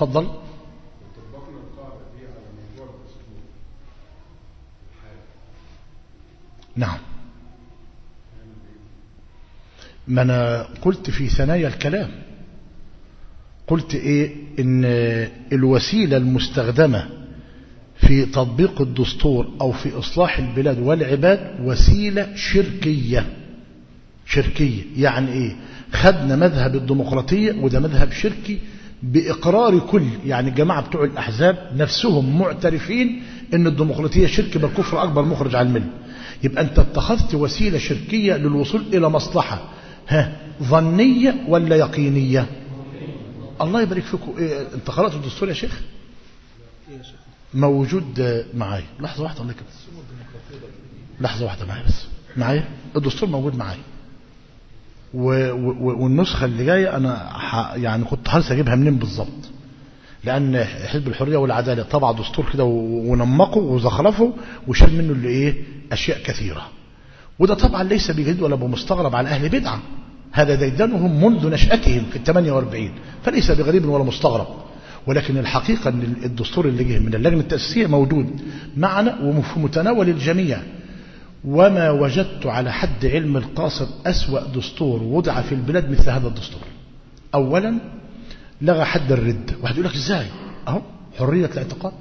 اتفضل طبقنا القاعدة دي على موضوع الدستور الحالي نعم ما أنا قلت في ثنايا الكلام قلت إيه إن الوسيلة المستخدمة في تطبيق الدستور أو في إصلاح البلاد والعباد وسيلة شركية شركية يعني إيه خدنا مذهب الديمقراطية وده مذهب شركي بإقرار كل يعني الجماعة بتوع الأحزاب نفسهم معترفين أن الديمقراطية شرك بل كفر أكبر مخرج عن المله يبقى أنت اتخذت وسيلة شركية للوصول إلى مصلحة ها ظنية ولا يقينية الله يبارك فيكم إيه انت قرأت الدستور يا شيخ موجود معايا لحظة واحدة الله كده لحظة واحدة معايا بس معايا الدستور موجود معايا و- و- والنسخة اللي جاية أنا ح- يعني كنت حريص أجيبها منين بالظبط لأن حزب الحرية والعدالة طبع دستور كده و- ونمقه وزخرفه وشال منه اللي إيه أشياء كثيرة وده طبعا ليس بجديد ولا بمستغرب على أهل بدعة هذا ديدنهم منذ نشأتهم في الثمانية واربعين فليس بغريب ولا مستغرب ولكن الحقيقة أن الدستور اللي جه من اللجنة التأسيسية موجود معنا وفي متناول الجميع وما وجدت على حد علم القاصر أسوأ دستور وضع في البلاد مثل هذا الدستور أولا لغى حد الرد واحد يقول لك ازاي اهو حرية الاعتقاد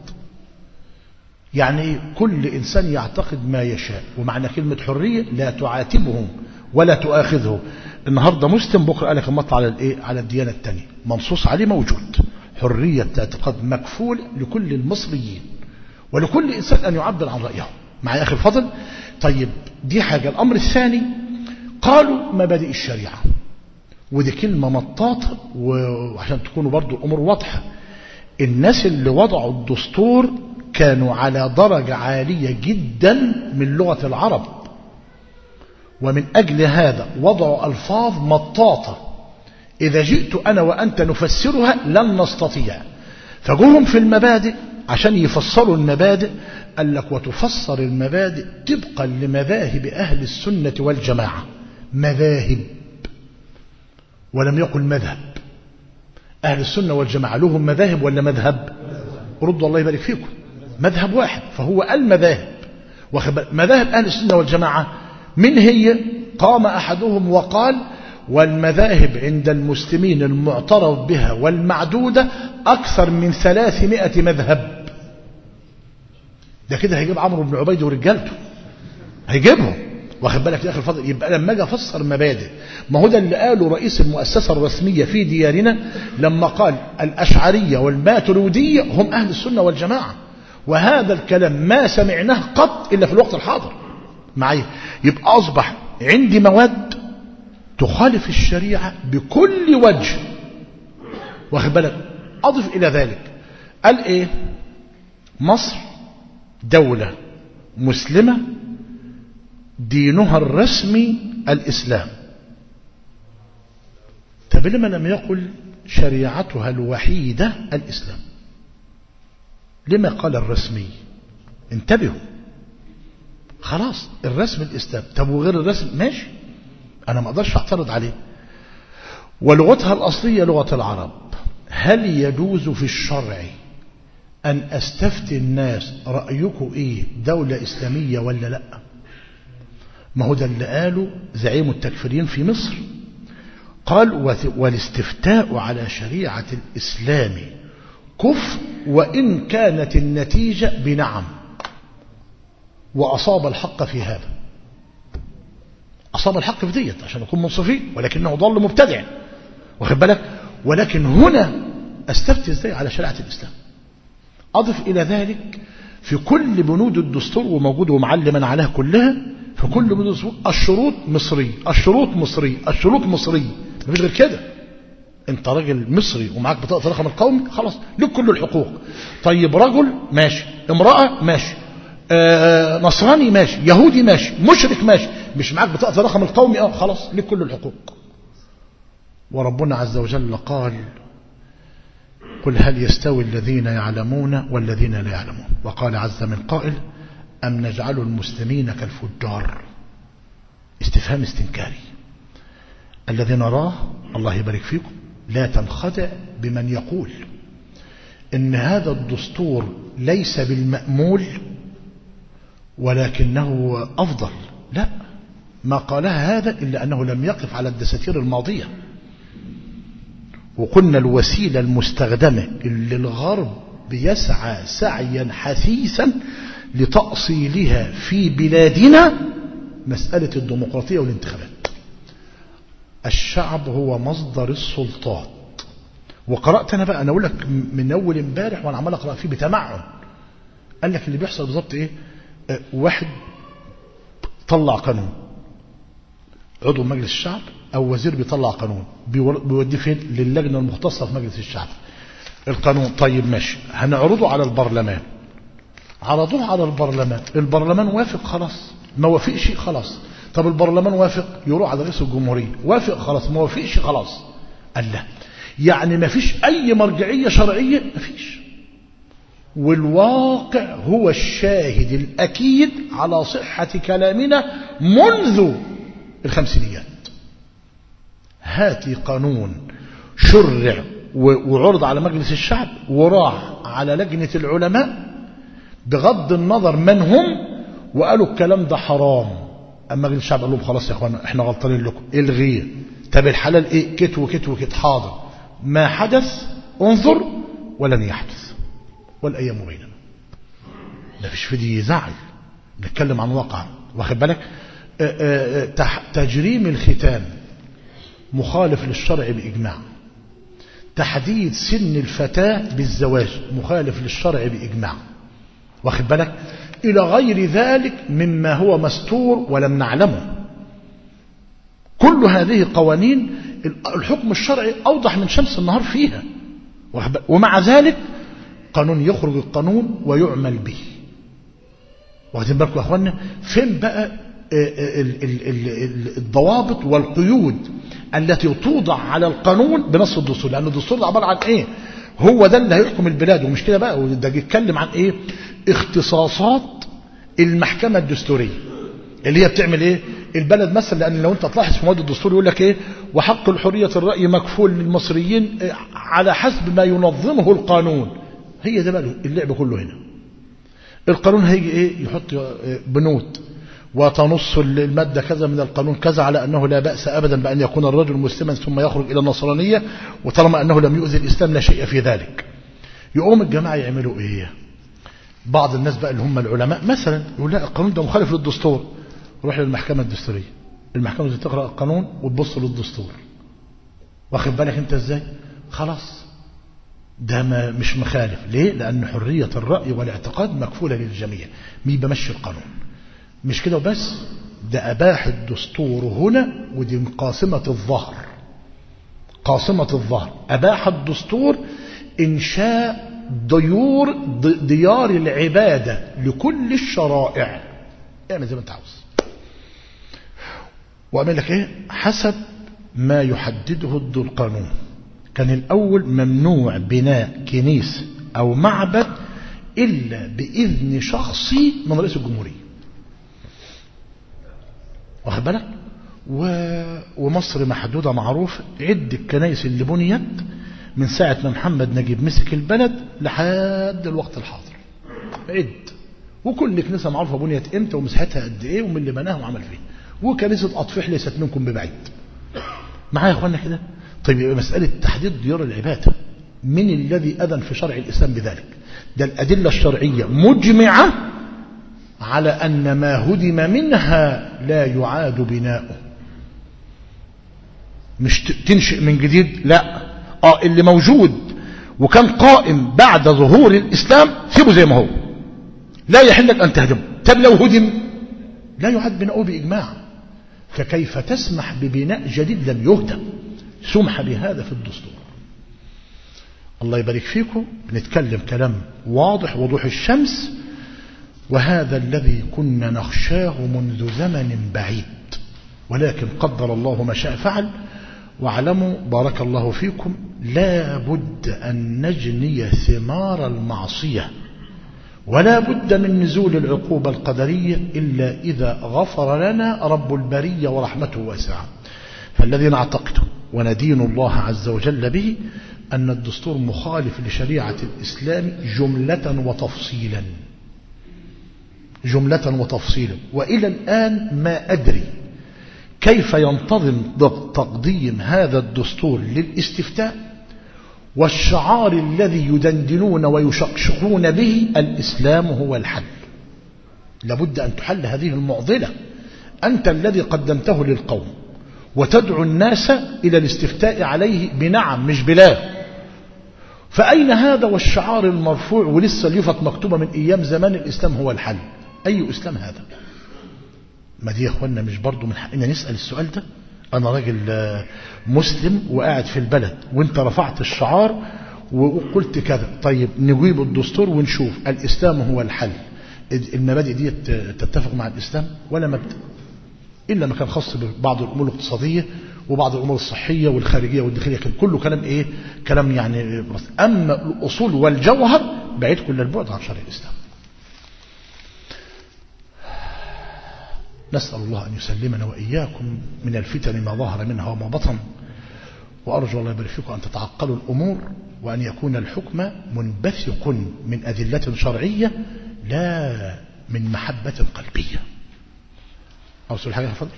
يعني كل إنسان يعتقد ما يشاء ومعنى كلمة حرية لا تعاتبهم ولا تؤاخذه النهاردة مسلم بكرة قال لك مطلع على الايه على الديانة التانية منصوص عليه موجود حرية الاعتقاد مكفول لكل المصريين ولكل إنسان أن يعبر عن رأيه مع أخي الفضل طيب دي حاجة الأمر الثاني قالوا مبادئ الشريعة ودي كلمة مطاطة وعشان تكونوا برضو الأمور واضحة الناس اللي وضعوا الدستور كانوا على درجة عالية جدا من لغة العرب ومن أجل هذا وضعوا ألفاظ مطاطة إذا جئت أنا وأنت نفسرها لن نستطيع فجوهم في المبادئ عشان يفسروا المبادئ قال لك وتفسر المبادئ طبقا لمذاهب أهل السنة والجماعة مذاهب ولم يقل مذهب أهل السنة والجماعة لهم مذاهب ولا مذهب ردوا الله يبارك فيكم مذهب واحد فهو المذاهب مذاهب أهل السنة والجماعة من هي قام أحدهم وقال والمذاهب عند المسلمين المعترف بها والمعدودة أكثر من ثلاثمائة مذهب ده كده هيجيب عمرو بن عبيد ورجالته هيجيبهم واخد بالك يا اخي الفضل يبقى لما اجي افسر مبادئ ما هو ده اللي قاله رئيس المؤسسه الرسميه في ديارنا لما قال الاشعريه والماتريديه هم اهل السنه والجماعه وهذا الكلام ما سمعناه قط الا في الوقت الحاضر معي يبقى اصبح عندي مواد تخالف الشريعه بكل وجه واخد بالك اضف الى ذلك قال ايه مصر دوله مسلمه دينها الرسمي الإسلام طب لما لم يقل شريعتها الوحيدة الإسلام لما قال الرسمي انتبهوا خلاص الرسم الإسلام طب وغير الرسم ماشي أنا ما أقدرش أعترض عليه ولغتها الأصلية لغة العرب هل يجوز في الشرع أن أستفتي الناس رأيكم إيه دولة إسلامية ولا لأ ما هو ده اللي قاله زعيم التكفيرين في مصر قال والاستفتاء على شريعة الإسلام كفر وإن كانت النتيجة بنعم وأصاب الحق في هذا أصاب الحق في ديت عشان نكون منصفين ولكنه ضل مبتدع واخد بالك ولكن هنا استفتي ازاي على شريعة الإسلام أضف إلى ذلك في كل بنود الدستور وموجود ومعلما عليها كلها في كل بنود الدستور الشروط مصري الشروط مصري الشروط مصري مفيش غير كده انت راجل مصري ومعاك بطاقه الرقم القومي خلاص لك كل الحقوق طيب رجل ماشي امراه ماشي آه نصراني ماشي يهودي ماشي مشرك ماشي مش معاك بطاقه الرقم القومي اه خلاص لك كل الحقوق وربنا عز وجل قال قل هل يستوي الذين يعلمون والذين لا يعلمون وقال عز من قائل أم نجعل المسلمين كالفجار استفهام استنكاري الذي نراه الله يبارك فيكم لا تنخدع بمن يقول ان هذا الدستور ليس بالمأمول ولكنه أفضل لا ما قالها هذا إلا أنه لم يقف على الدساتير الماضية وقلنا الوسيلة المستخدمة اللي الغرب يسعى سعيا حثيثا لتأصيلها في بلادنا مسألة الديمقراطية والانتخابات الشعب هو مصدر السلطات وقرأت أنا بقى أنا أقول لك من أول امبارح وأنا عمال أقرأ فيه بتمعن قال لك اللي بيحصل بالظبط إيه أه واحد طلع قانون عضو مجلس الشعب أو وزير بيطلع قانون بيوديه فين للجنة المختصة في مجلس الشعب القانون طيب ماشي هنعرضه على البرلمان عرضوه على البرلمان البرلمان وافق خلاص ما وافقش خلاص طب البرلمان وافق يروح على رئيس الجمهورية وافق خلاص ما وافقش خلاص قال لا يعني ما فيش أي مرجعية شرعية ما فيش والواقع هو الشاهد الأكيد على صحة كلامنا منذ الخمسينيات هاتي قانون شرع وعرض على مجلس الشعب وراح على لجنة العلماء بغض النظر من هم وقالوا الكلام ده حرام أما مجلس الشعب قال لهم خلاص يا اخوانا احنا غلطانين لكم الغيه طب الحلال ايه كت وكت وكت حاضر ما حدث انظر ولن يحدث والأيام بيننا ما فيش في دي زعل نتكلم عن واقع واخد بالك تجريم الختان مخالف للشرع بإجماع تحديد سن الفتاة بالزواج مخالف للشرع بإجماع واخد بالك إلى غير ذلك مما هو مستور ولم نعلمه كل هذه قوانين الحكم الشرعي أوضح من شمس النهار فيها ومع ذلك قانون يخرج القانون ويعمل به واخدين بالكم يا اخوانا فين بقى الضوابط والقيود التي توضع على القانون بنص الدستور لأن الدستور ده عبارة عن ايه هو ده اللي هيحكم البلاد ومش كده بقى وده يتكلم عن ايه اختصاصات المحكمة الدستورية اللي هي بتعمل ايه البلد مثلا لان لو انت تلاحظ في مواد الدستور يقول لك ايه وحق الحرية الرأي مكفول للمصريين على حسب ما ينظمه القانون هي ده بقى اللعب كله هنا القانون هيجي ايه يحط بنود وتنص المادة كذا من القانون كذا على أنه لا بأس أبدا بأن يكون الرجل مسلما ثم يخرج إلى النصرانية وطالما أنه لم يؤذي الإسلام لا شيء في ذلك يقوم الجماعة يعملوا إيه بعض الناس بقى اللي هم العلماء مثلا يقول لا القانون ده مخالف للدستور روح للمحكمة الدستورية المحكمة دي تقرأ القانون وتبص للدستور واخد بالك انت ازاي خلاص ده ما مش مخالف ليه لأن حرية الرأي والاعتقاد مكفولة للجميع مين بمشي القانون مش كده وبس ده أباح الدستور هنا ودي قاسمة الظهر قاسمة الظهر أباح الدستور إنشاء ديور ديار العبادة لكل الشرائع اعمل زي ما انت عاوز وأعمل لك ايه حسب ما يحدده القانون كان الأول ممنوع بناء كنيسة أو معبد إلا بإذن شخصي من رئيس الجمهورية واخد بالك و... ومصر محدودة معروف عد الكنائس اللي بنيت من ساعة ما محمد نجيب مسك البلد لحد الوقت الحاضر عد وكل كنيسة معروفة بنيت امتى ومساحتها قد ايه ومن اللي بناها وعمل فيه وكنيسة أطفح ليست منكم ببعيد معايا يا اخوانا كده طيب يبقى مسألة تحديد ديار العبادة من الذي أذن في شرع الإسلام بذلك ده الأدلة الشرعية مجمعة على أن ما هدم منها لا يعاد بناؤه مش تنشئ من جديد لا آه اللي موجود وكان قائم بعد ظهور الإسلام سيبه زي ما هو لا يحل لك أن تهدمه طب لو هدم لا يعاد بناؤه بإجماع فكيف تسمح ببناء جديد لم يهدم سمح بهذا في الدستور الله يبارك فيكم نتكلم كلام واضح وضوح الشمس وهذا الذي كنا نخشاه منذ زمن بعيد ولكن قدر الله ما شاء فعل واعلموا بارك الله فيكم لا بد أن نجني ثمار المعصية ولا بد من نزول العقوبة القدرية إلا إذا غفر لنا رب البرية ورحمته واسعة فالذي نعتقده وندين الله عز وجل به أن الدستور مخالف لشريعة الإسلام جملة وتفصيلا جملة وتفصيلا وإلى الآن ما أدري كيف ينتظم تقديم هذا الدستور للاستفتاء والشعار الذي يدندنون ويشقشقون به الإسلام هو الحل لابد أن تحل هذه المعضلة أنت الذي قدمته للقوم وتدعو الناس إلى الاستفتاء عليه بنعم مش بلا فأين هذا والشعار المرفوع ولسه اليفط مكتوبة من أيام زمان الإسلام هو الحل أي إسلام هذا ما دي يا أخوانا مش برضو من حقنا نسأل السؤال ده أنا راجل مسلم وقاعد في البلد وانت رفعت الشعار وقلت كذا طيب نجيب الدستور ونشوف الإسلام هو الحل المبادئ دي تتفق مع الإسلام ولا مبدأ إلا ما كان خاص ببعض الأمور الاقتصادية وبعض الأمور الصحية والخارجية والداخلية كان كله كلام إيه كلام يعني أما الأصول والجوهر بعيد كل البعد عن شرع الإسلام نسأل الله أن يسلمنا وإياكم من الفتن ما ظهر منها وما بطن وأرجو الله يبارك فيكم أن تتعقلوا الأمور وأن يكون الحكم منبثق من أدلة شرعية لا من محبة قلبية أرسل حاجة فضل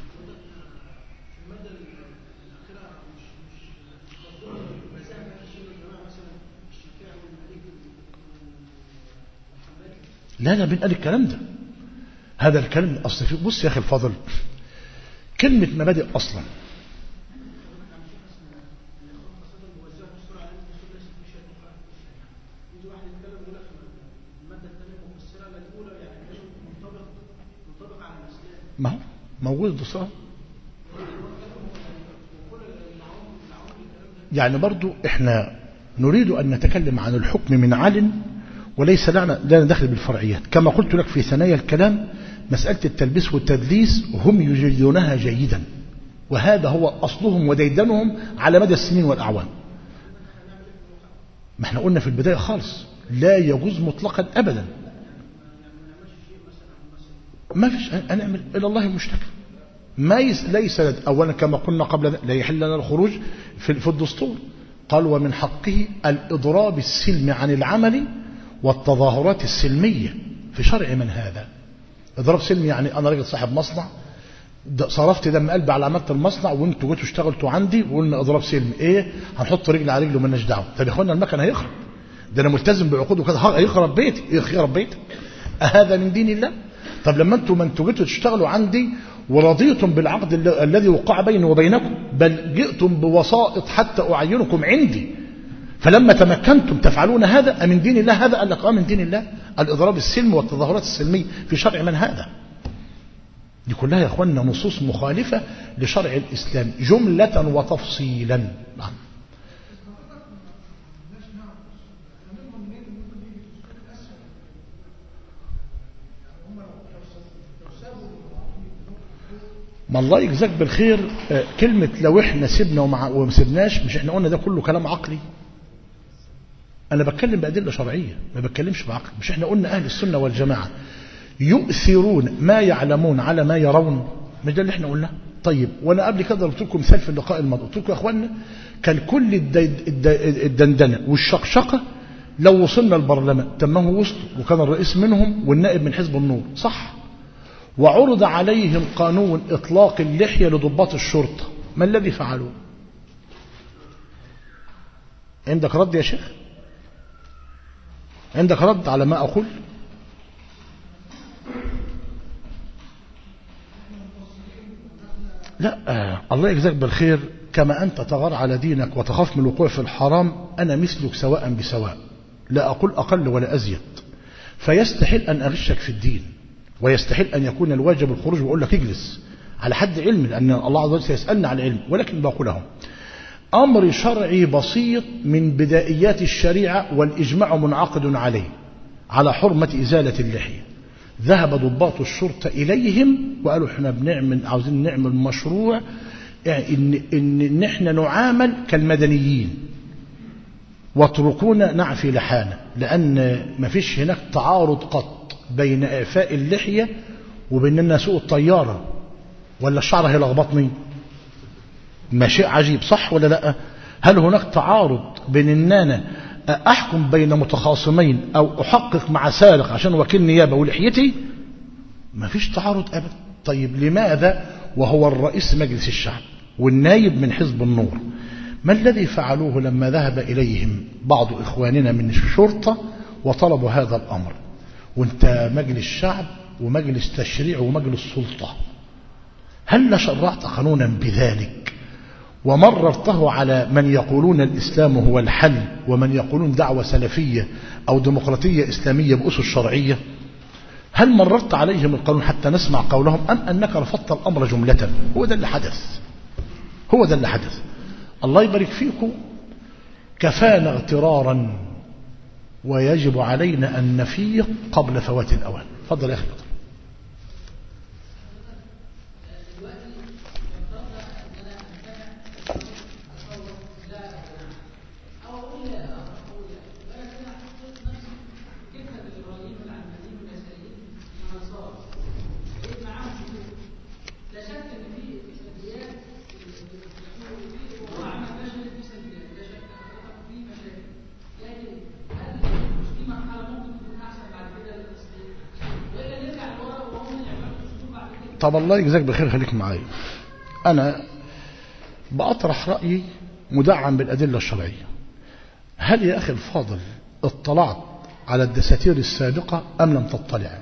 لا لا بنقال الكلام ده هذا الكلام أصل فيه بص يا أخي الفضل كلمة مبادئ أصلا ما هو موجود الدستور يعني برضو احنا نريد أن نتكلم عن الحكم من علن وليس لنا لا ندخل بالفرعيات كما قلت لك في ثنايا الكلام مسألة التلبيس والتدليس هم يجيدونها جيدا وهذا هو أصلهم وديدنهم على مدى السنين والأعوام ما احنا قلنا في البداية خالص لا يجوز مطلقا أبدا ما فيش هنعمل إلى الله المشتكى ما يس ليس أولا كما قلنا قبل لا يحل لنا الخروج في, في الدستور قال ومن حقه الإضراب السلمي عن العمل والتظاهرات السلمية في شرع من هذا إضراب سلمي يعني أنا راجل صاحب مصنع صرفت دم قلبي على عملت المصنع وانتوا جيتوا اشتغلتوا عندي وقلنا اضراب سلمي ايه هنحط رجل على رجل ومالناش دعوه طب يا اخوانا المكن هيخرب ده انا ملتزم بعقود وكذا هيخرب بيتي يخرب بيتك هذا من دين الله طب لما انتوا ما انتوا جيتوا تشتغلوا عندي ورضيتم بالعقد الذي وقع بيني وبينكم بل جئتم بوسائط حتى اعينكم عندي فلما تمكنتم تفعلون هذا أمن دين الله هذا قال لك اه من دين الله الإضراب السلمي والتظاهرات السلمية في شرع من هذا دي كلها يا أخوانا نصوص مخالفة لشرع الإسلام جملة وتفصيلا نعم ما الله يجزاك بالخير كلمة لو احنا سيبنا وما وما سيبناش مش احنا قلنا ده كله كلام عقلي أنا بتكلم بأدلة شرعية ما بتكلمش بعقل مش احنا قلنا أهل السنة والجماعة يؤثرون ما يعلمون على ما يرون مش ده اللي احنا قلناه طيب وانا قبل كده قلت لكم مثال في اللقاء الماضي قلت لكم يا اخوانا كان كل الدندنه والشقشقه لو وصلنا البرلمان تمه وسط وكان الرئيس منهم والنائب من حزب النور صح وعرض عليهم قانون اطلاق اللحيه لضباط الشرطه ما الذي فعلوه عندك رد يا شيخ عندك رد على ما أقول لا آه. الله يجزاك بالخير كما أنت تغار على دينك وتخاف من الوقوع في الحرام أنا مثلك سواء بسواء لا أقول أقل ولا أزيد فيستحيل أن أغشك في الدين ويستحيل أن يكون الواجب الخروج وأقول لك اجلس على حد علم لأن الله عز وجل سيسألنا عن العلم ولكن بقولهم أمر شرعي بسيط من بدائيات الشريعة والإجماع منعقد عليه على حرمة إزالة اللحية ذهب ضباط الشرطة إليهم وقالوا احنا بنعمل عاوزين نعمل مشروع يعني إن, إن, إن احنا نعامل كالمدنيين واتركونا نعفي لحانا لأن ما فيش هناك تعارض قط بين إعفاء اللحية وبين أن سوق الطيارة ولا الشعر هيلخبطني ما شيء عجيب صح ولا لا هل هناك تعارض بين ان انا احكم بين متخاصمين او احقق مع سارق عشان وكيل نيابه ولحيتي ما فيش تعارض ابدا طيب لماذا وهو الرئيس مجلس الشعب والنايب من حزب النور ما الذي فعلوه لما ذهب اليهم بعض اخواننا من الشرطه وطلبوا هذا الامر وانت مجلس شعب ومجلس تشريع ومجلس سلطه هل شرعت قانونا بذلك ومررته على من يقولون الإسلام هو الحل ومن يقولون دعوة سلفية أو ديمقراطية إسلامية بأسس شرعية هل مررت عليهم القانون حتى نسمع قولهم أم أنك رفضت الأمر جملة هو ده اللي حدث هو ده اللي حدث الله يبارك فيكم كفانا اغترارا ويجب علينا أن نفيق قبل فوات الأوان فضل يا أخي بطل. طب الله يجزاك بخير خليك معايا أنا بأطرح رأيي مدعم بالأدلة الشرعية هل يا أخي الفاضل اطلعت على الدساتير السابقة أم لم تطلع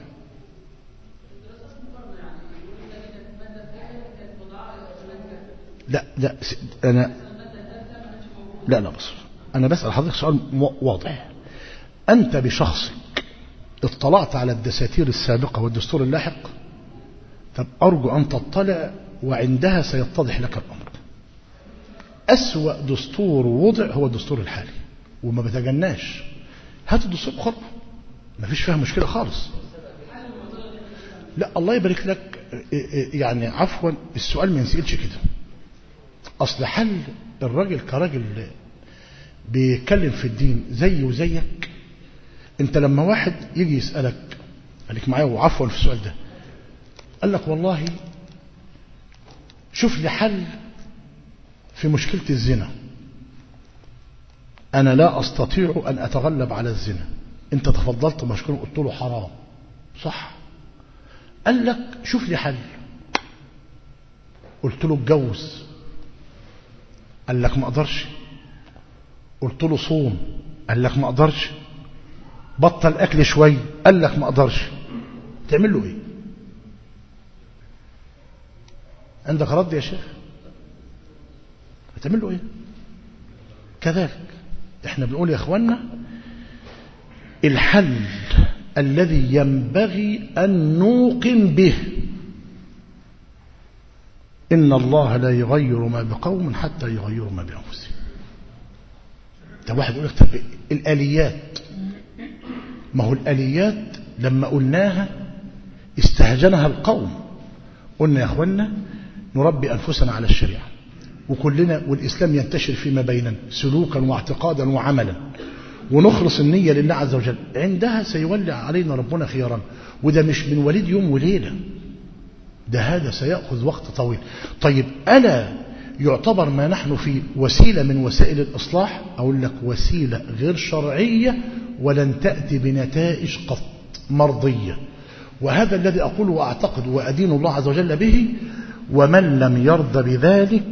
لا لا س- أنا لا لا بص أنا بسأل حضرتك سؤال مو- واضح أنت بشخصك اطلعت على الدساتير السابقة والدستور اللاحق طب أرجو أن تطلع وعندها سيتضح لك الأمر أسوأ دستور وضع هو الدستور الحالي وما بتجناش هات الدستور بخطأ ما فيش فيها مشكلة خالص لا الله يبارك لك يعني عفوا السؤال ما ينسألش كده أصل حل الراجل كراجل بيتكلم في الدين زي وزيك انت لما واحد يجي يسألك خليك معايا وعفوا في السؤال ده قال لك والله شوف لي حل في مشكلة الزنا أنا لا أستطيع أن أتغلب على الزنا أنت تفضلت مشكلة قلت له حرام صح قال لك شوف لي حل قلت له اتجوز قال لك ما أقدرش قلت له صوم قال لك ما أقدرش بطل أكل شوي قال لك ما أقدرش تعمل له إيه عندك رد يا شيخ هتعمل له ايه كذلك احنا بنقول يا اخوانا الحل الذي ينبغي ان نوقن به ان الله لا يغير ما بقوم حتى يغيروا ما بانفسهم ده واحد يقول لك طب الاليات ما هو الاليات لما قلناها استهجنها القوم قلنا يا اخوانا نربي أنفسنا على الشريعة وكلنا والإسلام ينتشر فيما بيننا سلوكا واعتقادا وعملا ونخلص النية لله عز وجل عندها سيولع علينا ربنا خيارا وده مش من وليد يوم وليلة ده هذا سيأخذ وقت طويل طيب ألا يعتبر ما نحن فيه وسيلة من وسائل الإصلاح أقول لك وسيلة غير شرعية ولن تأتي بنتائج قط مرضية وهذا الذي أقول وأعتقد وأدين الله عز وجل به ومن لم يرضى بذلك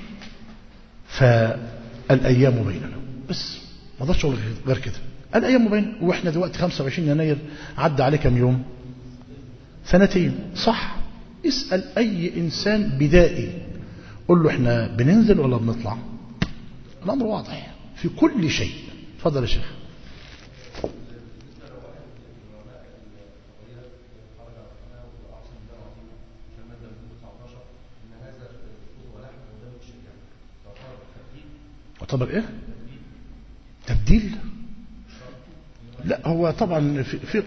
فالأيام بيننا بس ما ضلش غير كده الأيام بيننا وإحنا دلوقتي 25 يناير عدى عليه كم يوم سنتين صح اسأل أي إنسان بدائي قل له إحنا بننزل ولا بنطلع الأمر واضح في كل شيء تفضل يا شيخ يعتبر ايه تبديل لا هو طبعا في في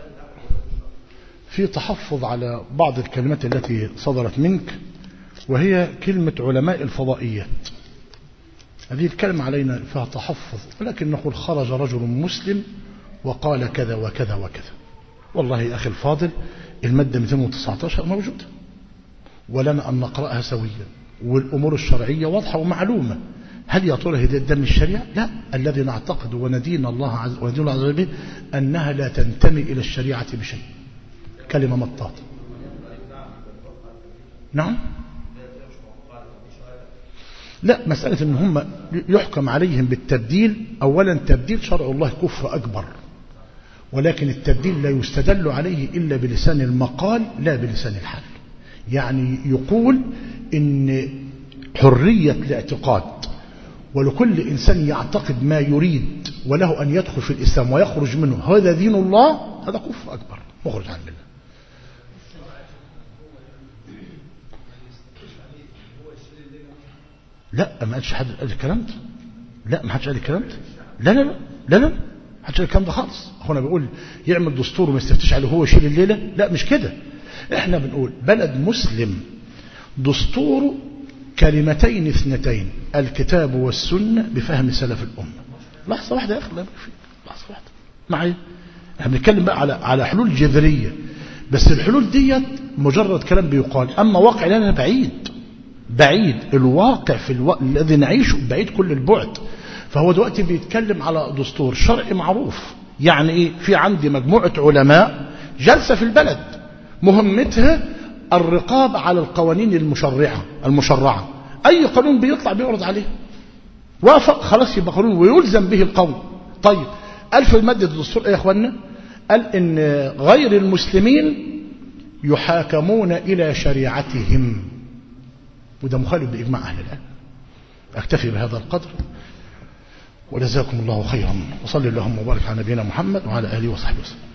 في تحفظ على بعض الكلمات التي صدرت منك وهي كلمة علماء الفضائيات هذه الكلمة علينا فيها تحفظ ولكن نقول خرج رجل مسلم وقال كذا وكذا وكذا والله يا أخي الفاضل المادة 219 موجودة ولنا أن نقرأها سويا والأمور الشرعية واضحة ومعلومة هل يا ترى هي ده من الشريعة لا الذي نعتقد وندين الله عز وندين الله عز وجل أنها لا تنتمي إلى الشريعة بشيء كلمة مطاطة نعم لا مسألة ان هم يحكم عليهم بالتبديل اولا تبديل شرع الله كفر اكبر ولكن التبديل لا يستدل عليه الا بلسان المقال لا بلسان الحال يعني يقول ان حرية الاعتقاد ولكل انسان يعتقد ما يريد وله ان يدخل في الاسلام ويخرج منه هذا دين الله هذا كفر اكبر مخرج عن الله لا ما قالش حد قال الكلام ده لا ما حدش قال الكلام ده لا لا لا لا لا ما حدش قال الكلام ده خالص اخونا بيقول يعمل دستور وما يستفتيش عليه هو يشيل الليله لا مش كده احنا بنقول بلد مسلم دستوره كلمتين اثنتين الكتاب والسنه بفهم سلف الامه لحظه واحده يا اخي الله يبارك فيك لحظه واحده معايا احنا بنتكلم بقى على على حلول جذريه بس الحلول ديت مجرد كلام بيقال اما واقع لنا بعيد بعيد الواقع في الو... الذي نعيشه بعيد كل البعد فهو دلوقتي بيتكلم على دستور شرعي معروف يعني ايه في عندي مجموعة علماء جلسة في البلد مهمتها الرقاب على القوانين المشرعة المشرعة اي قانون بيطلع بيعرض عليه وافق خلاص يبقى قانون ويلزم به القوم طيب قال في مادة الدستور ايه يا اخوانا قال ان غير المسلمين يحاكمون الى شريعتهم وده مخالف بإجماع أهل العلم أكتفي بهذا القدر وجزاكم الله خيرا وصلي اللهم وبارك على نبينا محمد وعلى آله وصحبه وسلم